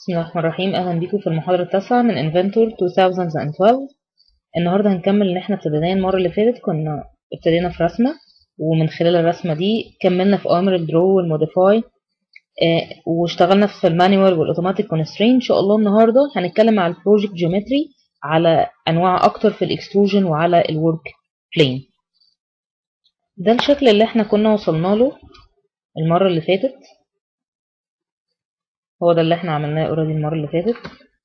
بسم الله الرحمن الرحيم أهلا بيكم في المحاضرة التاسعة من Inventor 2012 النهاردة هنكمل اللي احنا ابتديناه المرة اللي فاتت كنا ابتدينا في رسمة ومن خلال الرسمة دي كملنا في أوامر الدرو والموديفاي اه واشتغلنا في المانيوال والأوتوماتيك كونسترين إن شاء الله النهاردة هنتكلم على البروجكت جيومتري على أنواع أكتر في الإكستروجن وعلى الورك بلين ده الشكل اللي احنا كنا وصلنا له المرة اللي فاتت هو ده اللي احنا عملناه اوريدي المرة اللي فاتت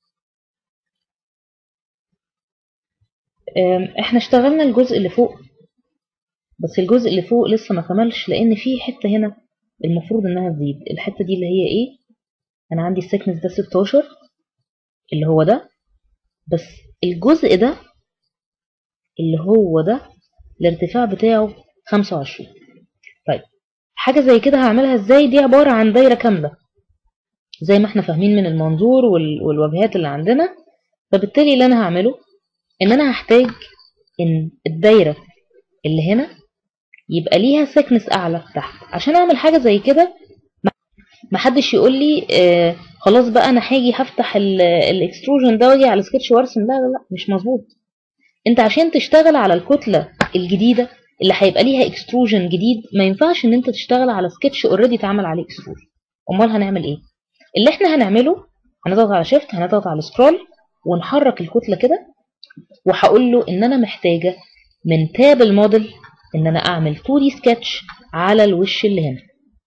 احنا اشتغلنا الجزء اللي فوق بس الجزء اللي فوق لسه ما كملش لان في حتة هنا المفروض انها تزيد الحتة دي اللي هي ايه انا عندي السكنس ده 16 اللي هو ده بس الجزء ده اللي هو ده الارتفاع بتاعه 25 طيب حاجة زي كده هعملها ازاي دي عبارة عن دايرة كاملة زي ما احنا فاهمين من المنظور والواجهات اللي عندنا فبالتالي اللي انا هعمله ان انا هحتاج ان الدايرة اللي هنا يبقى ليها سكنس اعلى تحت عشان اعمل حاجة زي كده محدش يقول لي آه خلاص بقى انا هاجي هفتح الاكستروجن ده واجي على سكتش وارسم لا لا لا مش مظبوط انت عشان تشتغل على الكتلة الجديدة اللي هيبقى ليها اكستروجن جديد ما ينفعش ان انت تشتغل على سكتش اوريدي اتعمل عليه اكستروجن امال هنعمل ايه اللي احنا هنعمله هنضغط على شيفت هنضغط على سكرول ونحرك الكتله كده وهقول له ان انا محتاجه من تاب الموديل ان انا اعمل 2 دي سكتش على الوش اللي هنا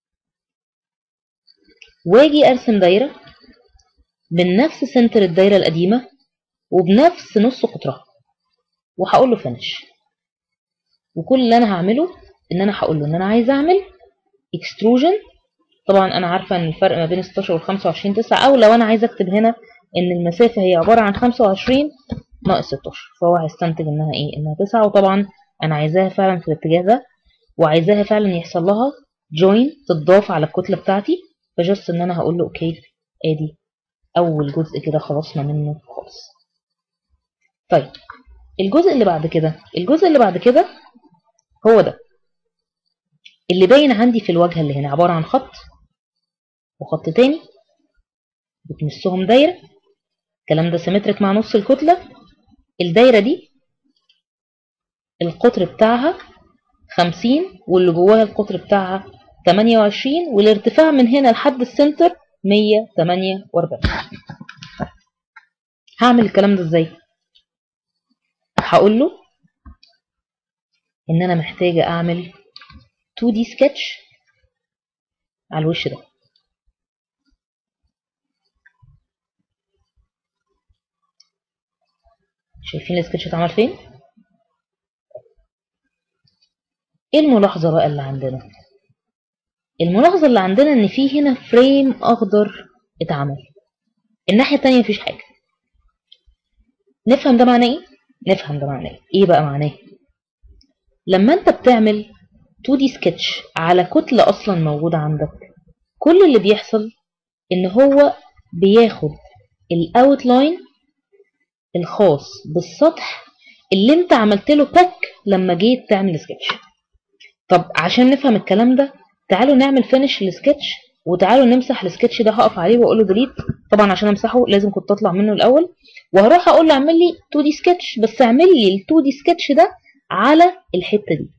واجي ارسم دايره من نفس سنتر الدايره القديمه وبنفس نص قطرها وهقول له فينش وكل اللي انا هعمله ان انا هقول له ان انا عايز اعمل اكستروجن طبعا انا عارفه ان الفرق ما بين 16 وال 25 9 او لو انا عايزه اكتب هنا ان المسافه هي عباره عن 25 ناقص 16 فهو هيستنتج انها ايه انها 9 وطبعا انا عايزاها فعلا في الاتجاه ده وعايزاها فعلا يحصل لها جوين تضاف على الكتله بتاعتي فجست ان انا هقول له اوكي ادي اول جزء كده خلصنا منه خالص طيب الجزء اللي بعد كده الجزء اللي بعد كده هو ده اللي باين عندي في الواجهه اللي هنا عباره عن خط وخط تاني بتمسهم دايرة الكلام ده سيمتريك مع نص الكتلة الدايرة دي القطر بتاعها خمسين واللي جواها القطر بتاعها تمانية وعشرين والارتفاع من هنا لحد السنتر مية تمانية واربعين هعمل الكلام ده ازاي هقول له ان انا محتاجة اعمل 2D sketch على الوش ده شايفين السكتش اتعمل فين ايه الملاحظه بقى اللي عندنا الملاحظه اللي عندنا ان في هنا فريم اخضر اتعمل الناحيه التانية مفيش حاجه نفهم ده معناه ايه نفهم ده معناه ايه بقى معناه لما انت بتعمل 2D سكتش على كتلة اصلا موجودة عندك كل اللي بيحصل ان هو بياخد الاوتلاين الخاص بالسطح اللي انت عملت له باك لما جيت تعمل سكتش طب عشان نفهم الكلام ده تعالوا نعمل فينش للسكتش وتعالوا نمسح السكتش ده هقف عليه واقول له ديليت طبعا عشان امسحه لازم كنت اطلع منه الاول وهروح اقول له اعمل لي 2 دي سكتش بس اعمل لي ال 2 دي سكتش ده على الحته دي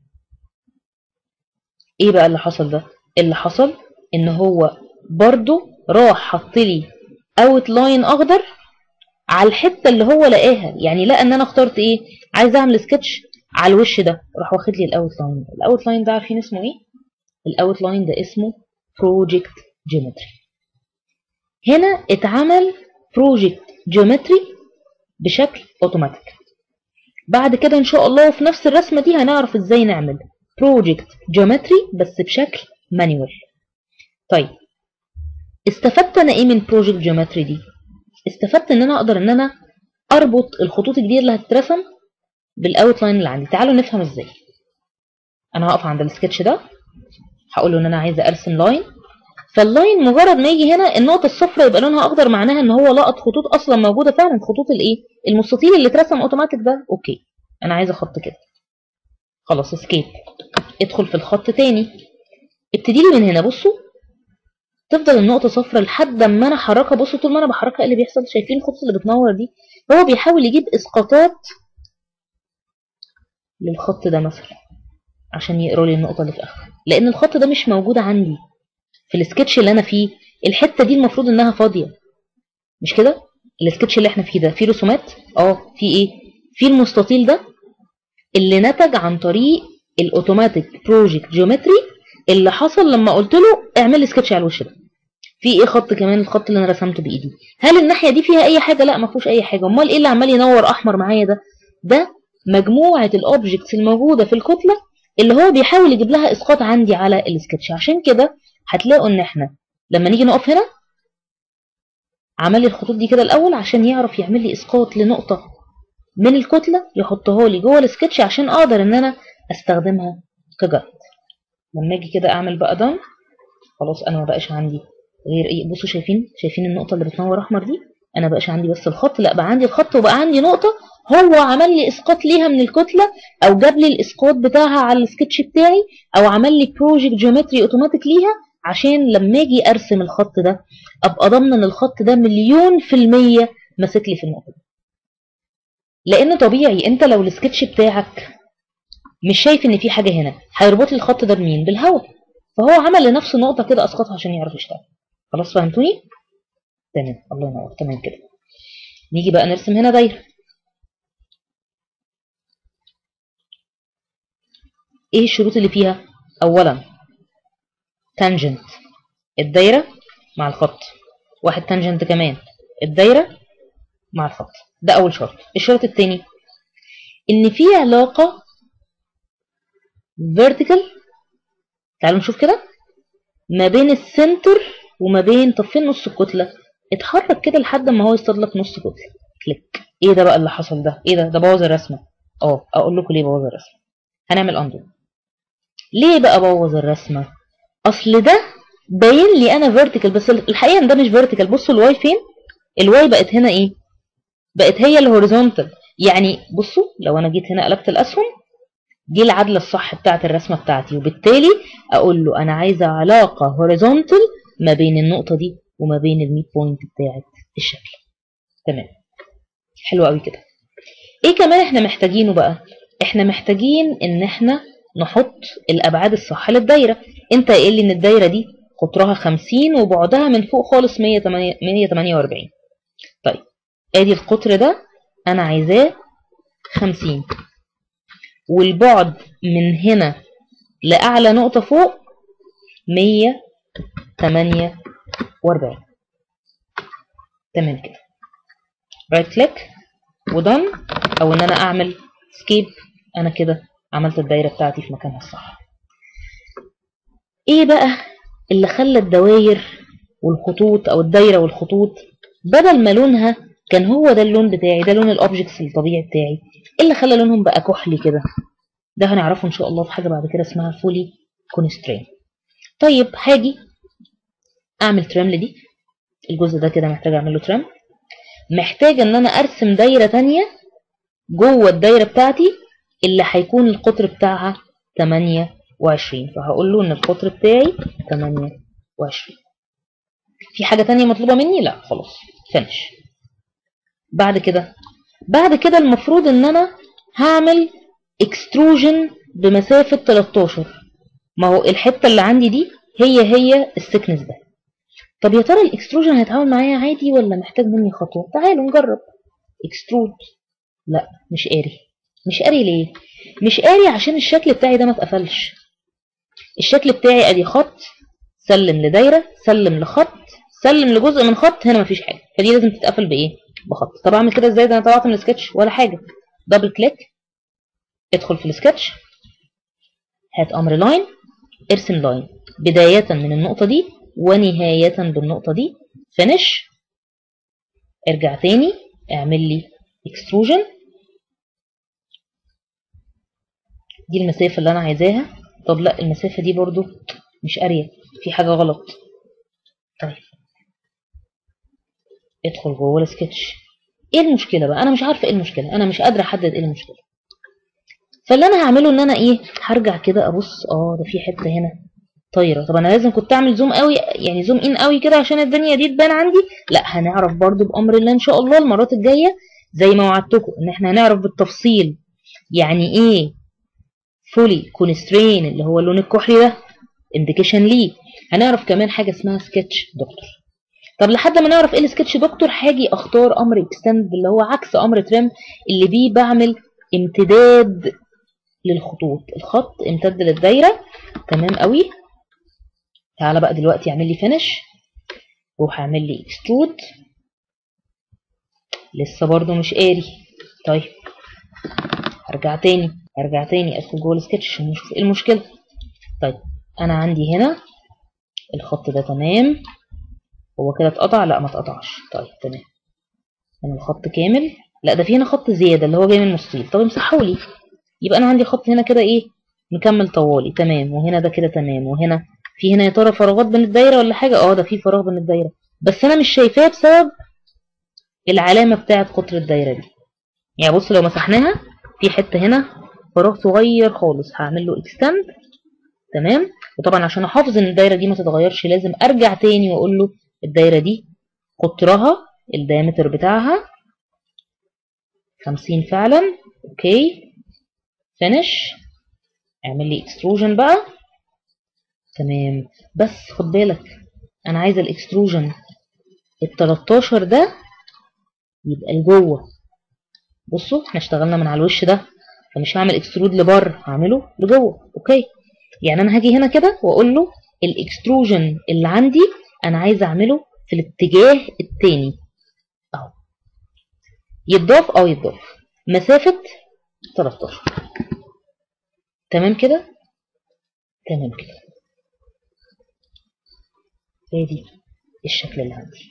ايه بقى اللي حصل ده اللي حصل ان هو برضو راح حط لي اوت لاين اخضر على الحته اللي هو لقاها يعني لقى ان انا اخترت ايه عايز اعمل سكتش على الوش ده راح واخد لي الاوت لاين الاوت لاين ده عارفين اسمه ايه الاوت لاين ده اسمه بروجكت جيومتري هنا اتعمل بروجكت جيومتري بشكل اوتوماتيك بعد كده ان شاء الله في نفس الرسمه دي هنعرف ازاي نعمل بروجكت جيومتري بس بشكل مانيوال طيب استفدت انا ايه من بروجكت جيومتري دي استفدت ان انا اقدر ان انا اربط الخطوط الجديده اللي هتترسم بالاوت لاين اللي عندي تعالوا نفهم ازاي انا هقف عند السكتش ده هقول له ان انا عايزه ارسم لاين فاللاين مجرد ما يجي هنا النقطه الصفراء يبقى لونها اخضر معناها ان هو لقط خطوط اصلا موجوده فعلا خطوط الايه المستطيل اللي اترسم اوتوماتيك ده اوكي انا عايزه خط كده خلاص اسكيب ادخل في الخط تاني ابتدي لي من هنا بصوا تفضل النقطة صفرة لحد ما انا احركها بصوا طول ما انا بحركها ايه اللي بيحصل شايفين الخطوط اللي بتنور دي هو بيحاول يجيب اسقاطات للخط ده مثلا عشان يقرا لي النقطة اللي في اخره لان الخط ده مش موجود عندي في السكتش اللي انا فيه الحتة دي المفروض انها فاضية مش كده السكتش اللي احنا فيه ده فيه رسومات اه في ايه في المستطيل ده اللي نتج عن طريق الاوتوماتيك بروجكت جيومتري اللي حصل لما قلت له اعمل لي سكتش على الوش ده في ايه خط كمان الخط اللي انا رسمته بايدي هل الناحيه دي فيها اي حاجه لا ما فيهوش اي حاجه امال ايه اللي عمال ينور احمر معايا ده ده مجموعه الاوبجكتس الموجوده في الكتله اللي هو بيحاول يجيب لها اسقاط عندي على السكتش عشان كده هتلاقوا ان احنا لما نيجي نقف هنا عمل لي الخطوط دي كده الاول عشان يعرف يعمل لي اسقاط لنقطه من الكتله يحطها لي جوه السكتش عشان اقدر ان انا استخدمها كجرد لما اجي كده اعمل بقى دم خلاص انا ما بقاش عندي غير ايه بصوا شايفين شايفين النقطه اللي بتنور احمر دي انا بقاش عندي بس الخط لا بقى عندي الخط وبقى عندي نقطه هو عمل لي اسقاط ليها من الكتله او جاب لي الاسقاط بتاعها على السكتش بتاعي او عمل لي بروجكت جيومتري اوتوماتيك ليها عشان لما اجي ارسم الخط ده ابقى ضامنه ان الخط ده مليون في الميه ماسك لي في النقطه دي لان طبيعي انت لو السكتش بتاعك مش شايف ان في حاجه هنا هيربط لي الخط ده بمين بالهواء فهو عمل لنفسه نقطه كده اسقطها عشان يعرف يشتغل خلاص فهمتوني تمام الله ينور تمام كده نيجي بقى نرسم هنا دايره ايه الشروط اللي فيها اولا تانجنت الدايره مع الخط واحد تانجنت كمان الدايره مع الخط ده اول شرط الشرط الثاني ان في علاقه vertical تعالوا نشوف كده ما بين السنتر وما بين طب فين نص الكتله اتحرك كده لحد ما هو يصطاد لك نص كتله كليك ايه ده بقى اللي حصل ده ايه ده ده بوظ الرسمه اه اقول لكم ليه بوظ الرسمه هنعمل اندو ليه بقى بوظ الرسمه اصل ده باين لي انا فيرتيكال بس الحقيقه ان ده مش فيرتيكال بصوا الواي فين الواي بقت هنا ايه بقت هي الهوريزونتال يعني بصوا لو انا جيت هنا قلبت الاسهم دي العدله الصح بتاعت الرسمه بتاعتي وبالتالي اقول له انا عايزه علاقه هوريزونتال ما بين النقطه دي وما بين الميد بوينت بتاعت الشكل تمام حلو قوي كده ايه كمان احنا محتاجينه بقى احنا محتاجين ان احنا نحط الابعاد الصح للدايره انت قايل لي ان الدايره دي قطرها 50 وبعدها من فوق خالص 148 طيب ادي القطر ده انا عايزاه 50 والبعد من هنا لأعلى نقطة فوق 148 تمام كده رايت كليك ودن او ان انا اعمل سكيب انا كده عملت الدايرة بتاعتي في مكانها الصح ايه بقى اللي خلى الدواير والخطوط او الدايرة والخطوط بدل ما لونها كان هو ده اللون بتاعي ده لون الاوبجكتس الطبيعي بتاعي ايه اللي خلى لونهم بقى كحلي كده ده هنعرفه ان شاء الله في حاجه بعد كده اسمها فولي كونسترين طيب هاجي اعمل تريم لدي الجزء ده كده محتاج اعمل له تريم محتاج ان انا ارسم دايره تانية جوه الدايره بتاعتي اللي هيكون القطر بتاعها 28 فهقول له ان القطر بتاعي 28 في حاجه تانية مطلوبه مني لا خلاص فينش بعد كده بعد كده المفروض ان انا هعمل اكستروجن بمسافة 13 ما هو الحتة اللي عندي دي هي هي السكنس ده طب يا ترى الاكستروجن هيتعامل معايا عادي ولا محتاج مني خطوة تعالوا نجرب اكسترود لا مش قاري مش قاري ليه مش قاري عشان الشكل بتاعي ده ما اتقفلش الشكل بتاعي ادي خط سلم لدايرة سلم لخط سلم لجزء من خط هنا مفيش حاجة فدي لازم تتقفل بايه بخط طب اعمل كده ازاي ده انا طلعت من السكتش ولا حاجة دبل كليك ادخل في السكتش هات امر لاين ارسم لاين بداية من النقطة دي ونهاية بالنقطة دي فينش ارجع تاني اعمل لي اكستروجن دي المسافة اللي انا عايزاها طب لا المسافة دي برضو مش قارية في حاجة غلط طيب ادخل جوه السكتش ايه المشكلة بقى انا مش عارفة ايه المشكلة انا مش قادرة احدد ايه المشكلة فاللي انا هعمله ان انا ايه هرجع كده ابص اه ده في حته هنا طايره طب انا لازم كنت اعمل زوم قوي يعني زوم ان قوي كده عشان الدنيا دي تبان عندي لا هنعرف برضو بامر الله ان شاء الله المرات الجايه زي ما وعدتكم ان احنا هنعرف بالتفصيل يعني ايه فولي كونسترين اللي هو اللون الكحلي ده انديكيشن ليه هنعرف كمان حاجه اسمها سكتش دكتور طب لحد ما نعرف ايه السكتش دكتور هاجي اختار امر اكستند اللي هو عكس امر ترم اللي بيه بعمل امتداد للخطوط الخط امتد للدايره تمام قوي تعالى بقى دلوقتي اعمل لي فينش روح اعمل لي اكسترود لسه برضو مش قاري طيب ارجع تاني ارجع تاني ادخل جوه السكتش عشان نشوف ايه المشكله طيب انا عندي هنا الخط ده تمام هو كده اتقطع لا ما اتقطعش طيب تمام هنا الخط كامل لا ده في هنا خط زياده اللي هو جاي من المستطيل طب امسحه لي يبقى انا عندي خط هنا كده ايه مكمل طوالي تمام وهنا ده كده تمام وهنا في هنا يا ترى فراغات بين الدايره ولا حاجه اه ده في فراغ بين الدايره بس انا مش شايفاه بسبب العلامه بتاعه قطر الدايره دي يعني بص لو مسحناها في حته هنا فراغ صغير خالص هعمل له اكستند تمام وطبعا عشان احافظ ان الدايره دي ما تتغيرش لازم ارجع تاني واقول له الدايره دي قطرها الدايمتر بتاعها 50 فعلا اوكي فينش اعمل لي اكستروجن بقى تمام بس خد بالك انا عايزه الاكستروجن ال 13 ده يبقى لجوه بصوا احنا اشتغلنا من على الوش ده فمش هعمل اكسترود لبره هعمله لجوه اوكي يعني انا هاجي هنا كده واقول له الاكستروجن اللي عندي انا عايزه اعمله في الاتجاه التاني اهو يتضاف او يتضاف مسافه 13 تمام كده تمام كده ادي الشكل اللي عندي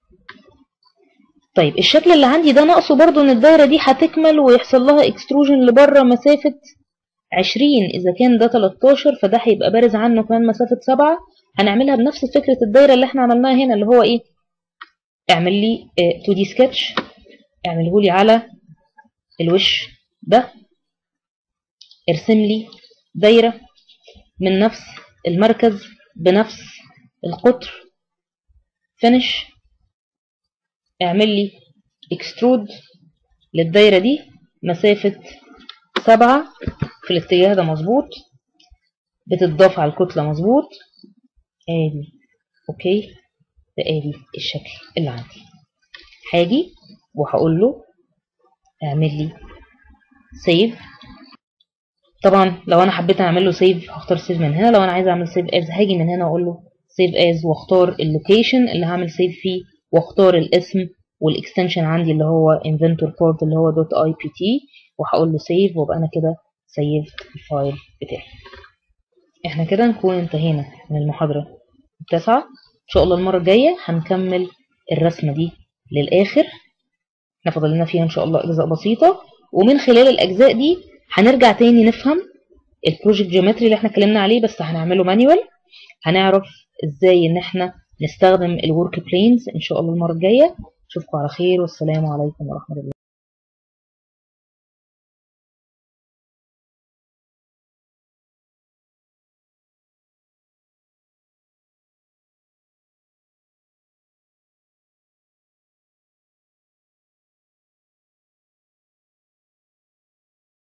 طيب الشكل اللي عندي ده ناقصه برضو ان الدايره دي هتكمل ويحصل لها اكستروجن لبره مسافه 20 اذا كان ده 13 فده هيبقى بارز عنه كمان مسافه 7 هنعملها بنفس فكره الدايره اللي احنا عملناها هنا اللي هو ايه اعمل لي 2 دي سكتش اعمله لي على الوش ده ارسم لي دايره من نفس المركز بنفس القطر فينش اعمل لي اكسترود للدايره دي مسافه سبعة في الاتجاه ده مظبوط بتتضاف على الكتله مظبوط ادي اوكي ده ادي الشكل اللي عندي هاجي وهقول له اعمل لي سيف طبعا لو انا حبيت اعمل له سيف هختار سيف من هنا لو انا عايز اعمل سيف از هاجي من هنا واقول له سيف از واختار اللوكيشن اللي هعمل سيف فيه واختار الاسم والاكستنشن عندي اللي هو انفنتور بورت اللي هو دوت اي بي تي وهقول له سيف وابقى انا كده سيفت الفايل بتاعي احنا كده نكون انتهينا من المحاضرة التاسعة ان شاء الله المرة الجاية هنكمل الرسمة دي للآخر احنا فاضل لنا فيها ان شاء الله اجزاء بسيطة ومن خلال الاجزاء دي هنرجع تاني نفهم البروجكت جيومتري اللي احنا اتكلمنا عليه بس هنعمله مانيوال هنعرف ازاي ان احنا نستخدم الورك بلينز ان شاء الله المرة الجاية اشوفكم على خير والسلام عليكم ورحمة الله